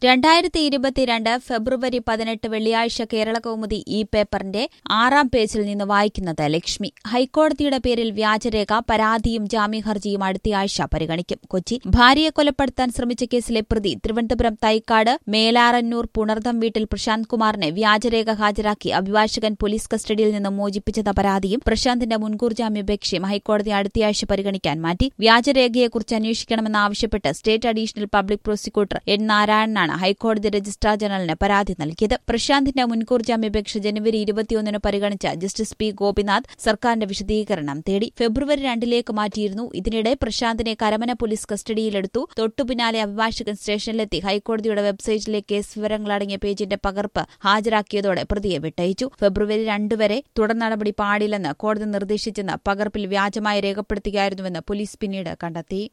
രണ്ടായിരത്തി ഇരുപത്തിരണ്ട് ഫെബ്രുവരി പതിനെട്ട് വെള്ളിയാഴ്ച കേരള കൗമുദി ഈ പേപ്പറിന്റെ ആറാം പേജിൽ നിന്ന് വായിക്കുന്നത് ലക്ഷ്മി ഹൈക്കോടതിയുടെ പേരിൽ വ്യാജരേഖ പരാതിയും ജാമ്യഹർജിയും അടുത്തയാഴ്ച പരിഗണിക്കും കൊച്ചി ഭാര്യയെ കൊലപ്പെടുത്താൻ ശ്രമിച്ച കേസിലെ പ്രതി തിരുവനന്തപുരം തൈക്കാട് മേലാറന്നൂർ പുണർദം വീട്ടിൽ പ്രശാന്ത് കുമാറിനെ വ്യാജരേഖ ഹാജരാക്കി അഭിഭാഷകൻ പോലീസ് കസ്റ്റഡിയിൽ നിന്ന് മോചിപ്പിച്ചെന്ന പരാതിയും പ്രശാന്തിന്റെ മുൻകൂർ ജാമ്യാപേക്ഷയും ഹൈക്കോടതി അടുത്തയാഴ്ച പരിഗണിക്കാൻ മാറ്റി വ്യാജരേഖയെക്കുറിച്ച് അന്വേഷിക്കണമെന്നാവശ്യപ്പെട്ട് state additional public prosecutor N നാരായണനാണ് ഹൈക്കോടതി രജിസ്ട്രാർ ജനറലിന് പരാതി നൽകിയത് പ്രശാന്തിന്റെ മുൻകൂർ ജാമ്യാപേക്ഷ ജനുവരി ഇരുപത്തിയൊന്നിന് പരിഗണിച്ച ജസ്റ്റിസ് പി ഗോപിനാഥ് സർക്കാരിന്റെ വിശദീകരണം തേടി ഫെബ്രുവരി രണ്ടിലേക്ക് മാറ്റിയിരുന്നു ഇതിനിടെ പ്രശാന്തിനെ കരമന പോലീസ് കസ്റ്റഡിയിലെടുത്തു തൊട്ടുപിന്നാലെ അഭിഭാഷകൻ സ്റ്റേഷനിലെത്തി ഹൈക്കോടതിയുടെ വെബ്സൈറ്റിലെ കേസ് വിവരങ്ങളടങ്ങിയ പേജിന്റെ പകർപ്പ് ഹാജരാക്കിയതോടെ പ്രതിയെ വിട്ടയച്ചു ഫെബ്രുവരി രണ്ട് വരെ തുടർ നടപടി പാടില്ലെന്ന് കോടതി നിർദ്ദേശിച്ചെന്ന് പകർപ്പിൽ വ്യാജമായി രേഖപ്പെടുത്തുകയായിരുന്നുവെന്ന് പോലീസ് പിന്നീട് കണ്ടെത്തി